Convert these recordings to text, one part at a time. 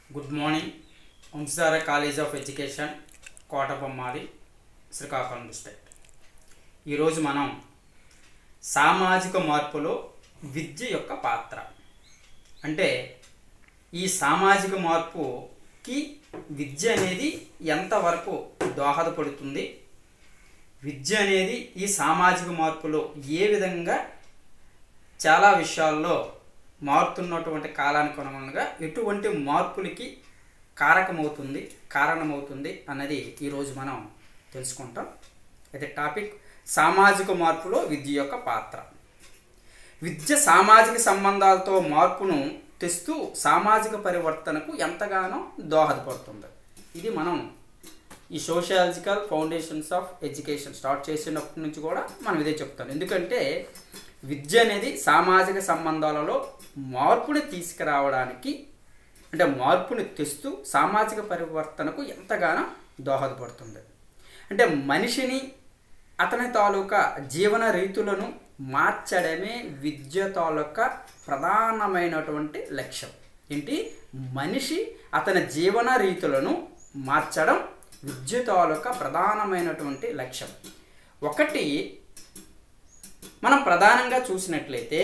good morning Vamsadhara college of education Kotabommali Srikakulam district ఈరోజు మనం సామాజిక మార్పులో విద్య యొక్క పాత్ర అంటే ఈ సామాజిక మార్పుకి విద్య అనేది ఎంతవరకు దోహదపడుతుంది విద్య అనేది ఈ సామాజిక మార్పులో ఏ విధంగా చాలా విషయాల్లో మారుతున్నటువంటి కాలానికి అనుగుణంగా ఎటువంటి మార్పులకి కారకమవుతుంది కారణమవుతుంది అన్నది ఈరోజు మనం తెలుసుకుంటాం అయితే టాపిక్ సామాజిక మార్పులో విద్య యొక్క పాత్ర విద్య సామాజిక సంబంధాలతో మార్పును తెస్తూ సామాజిక పరివర్తనకు ఎంతగానో దోహదపడుతుంది ఇది మనం ఈ sociological foundations of education start చేసినప్పటి నుంచి కూడా మనం ఇదే చెప్తాం ఎందుకంటే విద్య అనేది సామాజిక సంబంధాలలో మార్పుని తీసుకురావడానికి అంటే మార్పుని తెస్తూ సామాజిక పరివర్తనకు ఎంతగానో దోహదపడుతుంది అంటే మనిషిని అతని తాలూకా జీవన రీతులను మార్చడమే విద్య తాలూకా ప్రధానమైనటువంటి లక్ష్యం ఏంటి మనిషి అతని జీవన రీతులను మార్చడం విద్య తాలూకా ప్రధానమైనటువంటి లక్ష్యం ఒకటి మనం ప్రధానంగా చూసినట్లయితే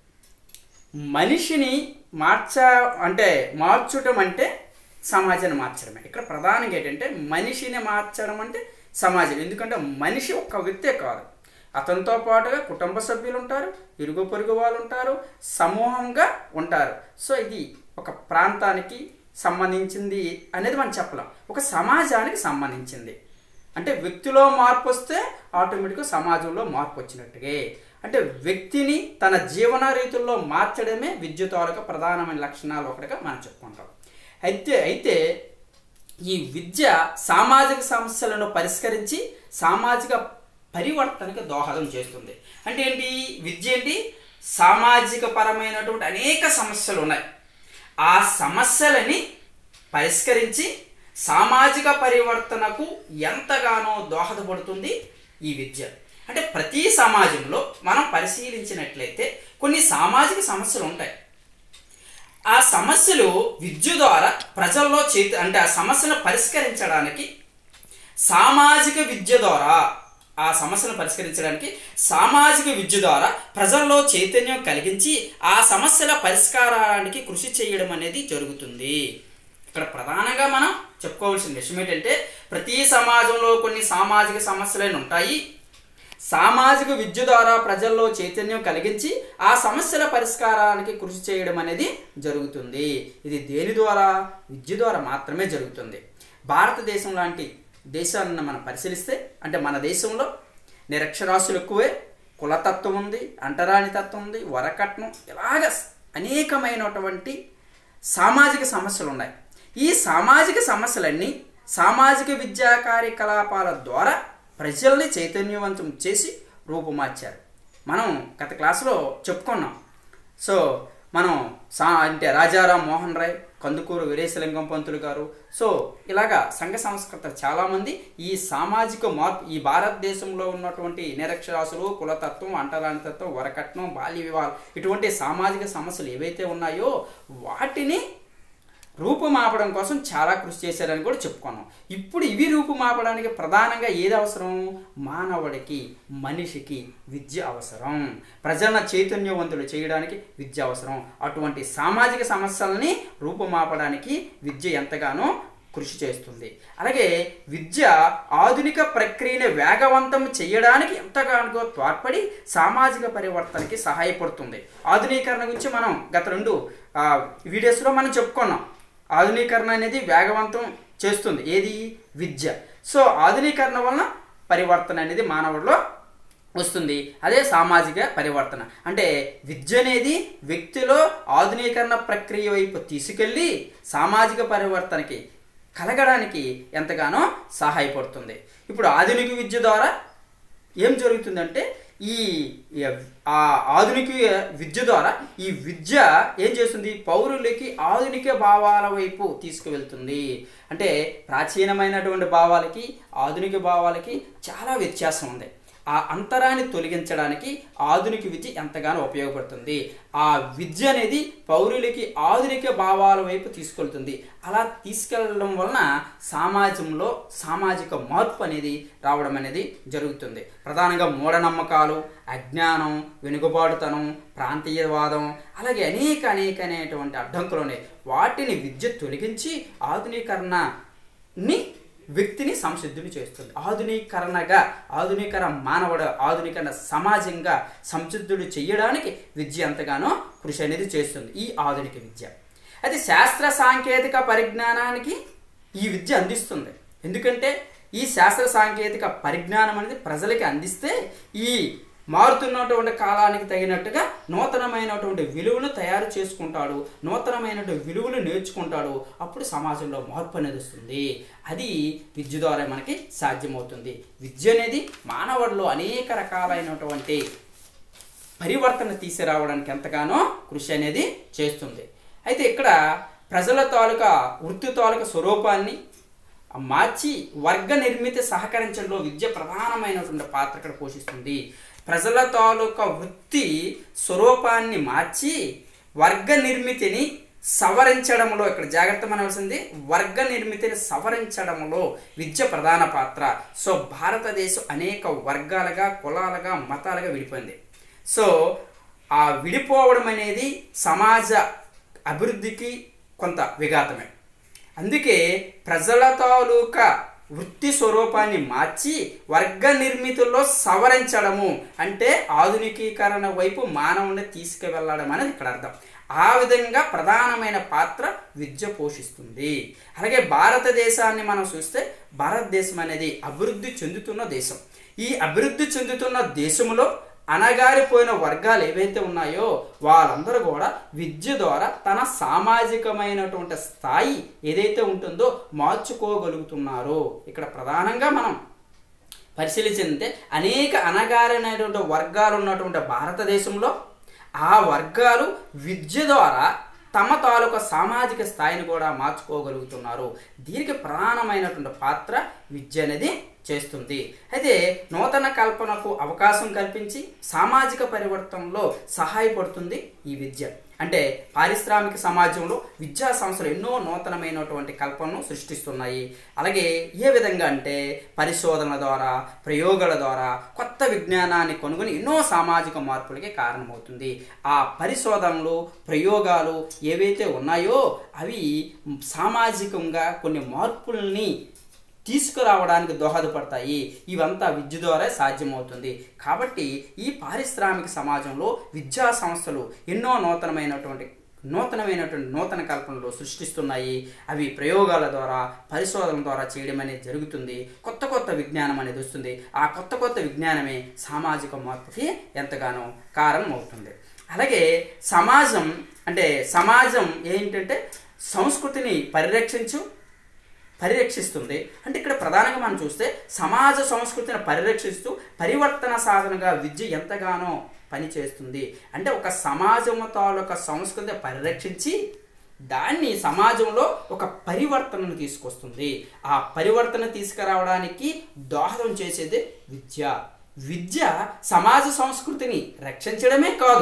మనిషిని మార్చ అంటే మార్చడం అంటే సమాజాన్ని మార్చడమే ఇక్కడ ప్రధానంగా ఏంటంటే మనిషిని మార్చడం అంటే సమాజం ఎందుకంటే మనిషి ఒక్క వ్యక్తే కాదు అతనితో పాటుగా కుటుంబ సభ్యులు ఉంటారు ఇరుగు పొరుగు వాళ్ళు ఉంటారు సమూహంగా ఉంటారు సో ఇది ఒక ప్రాంతానికి సంబంధించింది అనేది మనం చెప్పలేం ఒక సమాజానికి సంబంధించింది అంటే వ్యక్తిలో మార్పు వస్తే ఆటోమేటిక్గా సమాజంలో మార్పు వచ్చినట్టుగే అంటే వ్యక్తిని తన జీవన రీతుల్లో మార్చడమే విద్య తాలూకా ప్రధానమైన లక్షణాలు ఒకటిగా మనం చెప్పుకుంటాం అయితే అయితే ఈ విద్య సామాజిక సమస్యలను పరిష్కరించి సామాజిక పరివర్తనకి దోహదం చేస్తుంది అంటే ఏంటి విద్య ఏంటి సామాజిక పరమైనటువంటి అనేక సమస్యలు ఉన్నాయి ఆ సమస్యలని పరిష్కరించి సామాజిక పరివర్తనకు ఎంతగానో దోహదపడుతుంది ఈ విద్య అంటే ప్రతి సమాజంలో మనం పరిశీలించినట్లయితే కొన్ని సామాజిక సమస్యలు ఉంటాయి ఆ సమస్యలు విద్య ద్వారా ప్రజల్లో చేతి అంటే ఆ సమస్యను పరిష్కరించడానికి సామాజిక విద్య ద్వారా ఆ సమస్యను పరిష్కరించడానికి సామాజిక విద్య ద్వారా ప్రజల్లో చైతన్యం కలిగించి ఆ సమస్యల పరిష్కారానికి కృషి చేయడం అనేది జరుగుతుంది ఇక్కడ ప్రధానంగా మనం చెప్పుకోవాల్సిన విషయం ఏంటంటే ప్రతి సమాజంలో కొన్ని సామాజిక సమస్యలైన ఉంటాయి సామాజిక విద్య ద్వారా ప్రజల్లో చైతన్యం కలిగించి ఆ సమస్యల పరిష్కారానికి కృషి చేయడం అనేది జరుగుతుంది ఇది దేని ద్వారా విద్య ద్వారా మాత్రమే జరుగుతుంది భారతదేశం లాంటి దేశాలను మనం పరిశీలిస్తే అంటే మన దేశంలో నిరక్షరాస్యులు ఎక్కువే కులతత్వం ఉంది అంటరాని తత్వం ఉంది వరకట్నం ఇలాగ అనేకమైనటువంటి సామాజిక సమస్యలు ఉన్నాయి ఈ సామాజిక సమస్యలన్నీ సామాజిక విద్యా కార్యకలాపాల ద్వారా ప్రజల్ని చైతన్యవంతం చేసి రూపుమార్చారు మనం గత క్లాసులో చెప్పుకున్నాం సో మనం సా అంటే రాజారాం మోహన్ రాయ్ కందుకూరు వీరేశలింగం పంతులు గారు సో ఇలాగా సంఘ సంస్కృత చాలామంది ఈ సామాజిక మార్పు ఈ భారతదేశంలో ఉన్నటువంటి నిరక్షరాసులు కులతత్వం అంటరానితత్వం వరకట్నం బాల్య వివాహాలు ఇటువంటి సామాజిక సమస్యలు ఏవైతే ఉన్నాయో వాటిని రూపుమాపడం కోసం చాలా కృషి చేశారని కూడా చెప్పుకున్నాం ఇప్పుడు ఇవి రూపుమాపడానికి ప్రధానంగా ఏది అవసరం మానవుడికి మనిషికి విద్య అవసరం ప్రజల చైతన్యవంతులు చేయడానికి విద్య అవసరం అటువంటి సామాజిక సమస్యలని రూపుమాపడానికి విద్య ఎంతగానో కృషి చేస్తుంది అలాగే విద్య ఆధునిక ప్రక్రియను వేగవంతం చేయడానికి ఎంతగానో తోడ్పడి సామాజిక పరివర్తనకి సహాయపడుతుంది ఆధునీకరణ గురించి మనం గత రెండు వీడియోస్లో మనం చెప్పుకున్నాం ఆధునీకరణ అనేది వేగవంతం చేస్తుంది ఏది విద్య సో ఆధునీకరణ వలన పరివర్తన అనేది మానవుడిలో వస్తుంది అదే సామాజిక పరివర్తన అంటే విద్య అనేది వ్యక్తిలో ఆధునీకరణ ప్రక్రియ వైపు తీసుకెళ్ళి సామాజిక పరివర్తనకి కలగడానికి ఎంతగానో సహాయపడుతుంది ఇప్పుడు ఆధునిక విద్య ద్వారా ఏం జరుగుతుందంటే ఈ ఆ ఆధునిక విద్య ద్వారా ఈ విద్య ఏం చేస్తుంది పౌరులకి ఆధునిక భావాల వైపు తీసుకువెళ్తుంది అంటే ప్రాచీనమైనటువంటి భావాలకి ఆధునిక భావాలకి చాలా వ్యత్యాసం ఉంది ఆ అంతరాన్ని తొలగించడానికి ఆధునిక విద్య ఎంతగానో ఉపయోగపడుతుంది ఆ విద్య అనేది పౌరులకి ఆధునిక భావాల వైపు తీసుకెళ్తుంది అలా తీసుకెళ్ళడం వలన సమాజంలో సామాజిక మార్పు అనేది రావడం అనేది జరుగుతుంది ప్రధానంగా మూఢనమ్మకాలు అజ్ఞానం వెనుకబాటుతనం ప్రాంతీయవాదం అలాగే అనేక అనేక అనేటువంటి అడ్డంకులు ఉన్నాయి వాటిని విద్య తొలగించి ఆధునీకరణని వ్యక్తిని సంసిద్ధుని చేస్తుంది ఆధునీకరణగా ఆధునీకర మానవుడు ఆధునీకరణ సమాజంగా సంసిద్ధుడు చేయడానికి విద్య ఎంతగానో కృషి అనేది చేస్తుంది ఈ ఆధునిక విద్య అయితే శాస్త్ర సాంకేతిక పరిజ్ఞానానికి ఈ విద్య అందిస్తుంది ఎందుకంటే ఈ శాస్త్ర సాంకేతిక పరిజ్ఞానం అనేది ప్రజలకి అందిస్తే ఈ మారుతున్నటువంటి కాలానికి తగినట్టుగా నూతనమైనటువంటి విలువలు తయారు చేసుకుంటాడు నూతనమైనటువంటి విలువలు నేర్చుకుంటాడు అప్పుడు సమాజంలో మార్పు అనేది వస్తుంది అది విద్య ద్వారా మనకి సాధ్యమవుతుంది విద్య అనేది మానవుడిలో అనేక రకాలైనటువంటి పరివర్తన తీసుకురావడానికి ఎంతగానో కృషి అనేది చేస్తుంది అయితే ఇక్కడ ప్రజల తాలూకా వృత్తి తాలూకా స్వరూపాన్ని మార్చి వర్గ నిర్మితి సహకరించడంలో విద్య ప్రధానమైనటువంటి పాత్ర ఇక్కడ పోషిస్తుంది ప్రజల తాలూకా వృత్తి స్వరూపాన్ని మార్చి వర్గ నిర్మితిని సవరించడంలో ఇక్కడ జాగ్రత్త మనవలసింది వర్గ నిర్మితిని సవరించడంలో విద్య ప్రధాన పాత్ర సో భారతదేశం అనేక వర్గాలుగా కులాలుగా మతాలుగా విడిపోయింది సో ఆ విడిపోవడం అనేది సమాజ అభివృద్ధికి కొంత విఘాతమే అందుకే ప్రజల తాలూకా వృత్తి స్వరూపాన్ని మార్చి వర్గ నిర్మితుల్లో సవరించడము అంటే ఆధునికీకరణ వైపు మానవుని తీసుకువెళ్ళడం అనేది ఇక్కడ అర్థం ఆ విధంగా ప్రధానమైన పాత్ర విద్య పోషిస్తుంది అలాగే భారతదేశాన్ని మనం చూస్తే భారతదేశం అనేది అభివృద్ధి చెందుతున్న దేశం ఈ అభివృద్ధి చెందుతున్న దేశంలో అణగారిపోయిన వర్గాలు ఏవైతే ఉన్నాయో వాళ్ళందరూ కూడా విద్య ద్వారా తన సామాజికమైనటువంటి స్థాయి ఏదైతే ఉంటుందో మార్చుకోగలుగుతున్నారో ఇక్కడ ప్రధానంగా మనం పరిశీలించిందంటే అనేక అణగారినటువంటి వర్గాలు ఉన్నటువంటి భారతదేశంలో ఆ వర్గాలు విద్య ద్వారా తమ తాలూకా సామాజిక స్థాయిని కూడా మార్చుకోగలుగుతున్నారు దీనికి ప్రధానమైనటువంటి పాత్ర విద్య అనేది చేస్తుంది అయితే నూతన కల్పనకు అవకాశం కల్పించి సామాజిక పరివర్తనలో సహాయపడుతుంది ఈ విద్య అంటే పారిశ్రామిక సమాజంలో విద్యా సంస్థలు ఎన్నో నూతనమైనటువంటి కల్పనను సృష్టిస్తున్నాయి అలాగే ఏ విధంగా అంటే పరిశోధనల ద్వారా ప్రయోగాల ద్వారా కొత్త విజ్ఞానాన్ని కొనుగొని ఎన్నో సామాజిక మార్పులకి కారణమవుతుంది ఆ పరిశోధనలు ప్రయోగాలు ఏవైతే ఉన్నాయో అవి సామాజికంగా కొన్ని మార్పుల్ని తీసుకురావడానికి దోహదపడతాయి ఇవంతా విద్య ద్వారా సాధ్యమవుతుంది కాబట్టి ఈ పారిశ్రామిక సమాజంలో విద్యా సంస్థలు ఎన్నో నూతనమైనటువంటి నూతనమైనటువంటి నూతన కల్పనలు సృష్టిస్తున్నాయి అవి ప్రయోగాల ద్వారా పరిశోధన ద్వారా చేయడం అనేది జరుగుతుంది కొత్త కొత్త విజ్ఞానం అనేది వస్తుంది ఆ కొత్త కొత్త విజ్ఞానమే సామాజిక మార్పుకి ఎంతగానో కారణం అవుతుంది అలాగే సమాజం అంటే సమాజం ఏంటంటే సంస్కృతిని పరిరక్షించు పరిరక్షిస్తుంది అంటే ఇక్కడ ప్రధానంగా మనం చూస్తే సమాజ సంస్కృతిని పరిరక్షిస్తూ పరివర్తన సాధనగా విద్య ఎంతగానో పనిచేస్తుంది అంటే ఒక సమాజం తాలూకా సంస్కృతి పరిరక్షించి దాన్ని సమాజంలో ఒక పరివర్తనను తీసుకొస్తుంది ఆ పరివర్తన తీసుకురావడానికి దోహదం చేసేది విద్య విద్య సమాజ సంస్కృతిని రక్షించడమే కాదు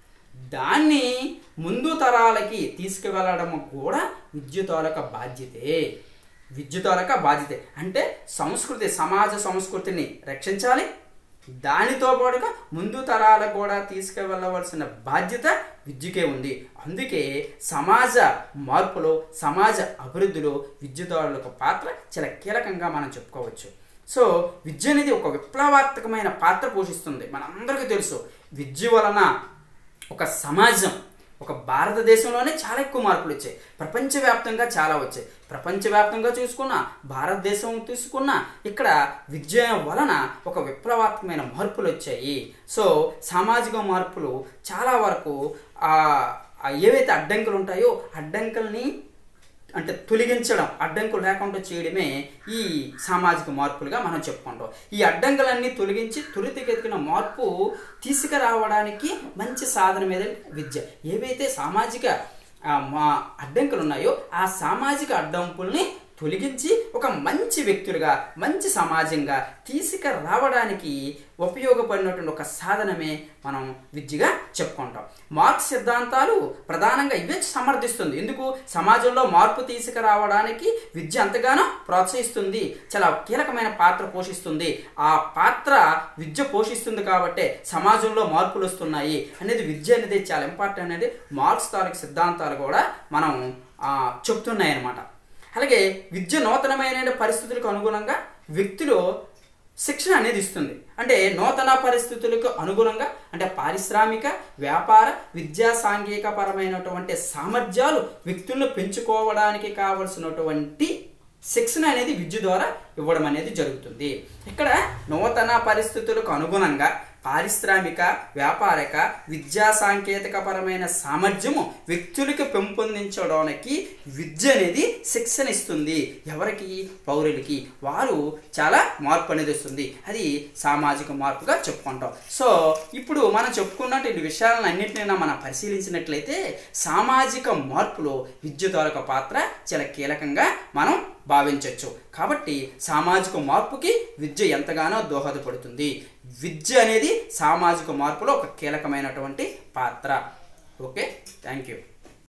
దాన్ని ముందు తరాలకి తీసుకువెళ్ళడం కూడా విద్య తాలూకా బాధ్యతే విద్య తాలూకా బాధ్యతే అంటే సంస్కృతి సమాజ సంస్కృతిని రక్షించాలి దానితో పాటుగా ముందు తరాలకు కూడా తీసుకువెళ్ళవలసిన బాధ్యత విద్యకే ఉంది అందుకే సమాజ మార్పులో సమాజ అభివృద్ధిలో విద్యుదారుల పాత్ర చాలా కీలకంగా మనం చెప్పుకోవచ్చు సో విద్య అనేది ఒక విప్లవాత్మకమైన పాత్ర పోషిస్తుంది మనందరికీ తెలుసు విద్య వలన ఒక సమాజం ఒక భారతదేశంలోనే చాలా ఎక్కువ మార్పులు వచ్చాయి ప్రపంచవ్యాప్తంగా చాలా వచ్చాయి ప్రపంచవ్యాప్తంగా చూసుకున్న భారతదేశం తీసుకున్న ఇక్కడ విద్య వలన ఒక విప్లవాత్మకమైన మార్పులు వచ్చాయి సో సామాజిక మార్పులు చాలా వరకు ఏవైతే అడ్డంకులు ఉంటాయో అడ్డంకుల్ని అంటే తొలగించడం అడ్డంకులు లేకుండా చేయడమే ఈ సామాజిక మార్పులుగా మనం చెప్పుకుంటాం ఈ అడ్డంకులన్నీ తొలగించి త్వరితగతిన మార్పు తీసుకురావడానికి మంచి సాధన మీద విద్య ఏవైతే సామాజిక మా అడ్డంకులు ఉన్నాయో ఆ సామాజిక అడ్డంకుల్ని తొలగించి ఒక మంచి వ్యక్తులుగా మంచి సమాజంగా తీసుకురావడానికి ఉపయోగపడినటువంటి ఒక సాధనమే మనం విద్యగా చెప్పుకుంటాం మార్క్స్ సిద్ధాంతాలు ప్రధానంగా ఇవే సమర్థిస్తుంది ఎందుకు సమాజంలో మార్పు తీసుకురావడానికి విద్య ఎంతగానో ప్రోత్సహిస్తుంది చాలా కీలకమైన పాత్ర పోషిస్తుంది ఆ పాత్ర విద్య పోషిస్తుంది కాబట్టి సమాజంలో మార్పులు వస్తున్నాయి అనేది విద్య అనేది చాలా ఇంపార్టెంట్ అనేది మార్క్స్ తాలూకు సిద్ధాంతాలు కూడా మనం ఆ, చెప్తున్నాయి అన్నమాట అలాగే విద్య నూతనమైన పరిస్థితులకు అనుగుణంగా వ్యక్తులు శిక్షణ అనేది ఇస్తుంది అంటే నూతన పరిస్థితులకు అనుగుణంగా అంటే పారిశ్రామిక వ్యాపార విద్యా సాంఘిక పరమైనటువంటి సామర్థ్యాలు వ్యక్తులను పెంచుకోవడానికి కావలసినటువంటి శిక్షణ అనేది విద్య ద్వారా ఇవ్వడం అనేది జరుగుతుంది ఇక్కడ నూతన పరిస్థితులకు అనుగుణంగా పారిశ్రామిక వ్యాపారిక విద్యా సాంకేతిక పరమైన సామర్థ్యము వ్యక్తులకు పెంపొందించడానికి విద్య అనేది శిక్షణ ఇస్తుంది ఎవరికి పౌరులకి వారు చాలా మార్పు అనేది వస్తుంది అది సామాజిక మార్పుగా చెప్పుకుంటాం సో ఇప్పుడు మనం చెప్పుకున్నట్టు ఈ విషయాలను అన్నింటినీ మనం పరిశీలించినట్లయితే సామాజిక మార్పులో విద్య తాలూకా పాత్ర చాలా కీలకంగా మనం భావించవచ్చు కాబట్టి సామాజిక మార్పుకి విద్య ఎంతగానో దోహదపడుతుంది విద్య అనేది సామాజిక మార్పులో ఒక కీలకమైనటువంటి పాత్ర ఓకే థ్యాంక్ యూ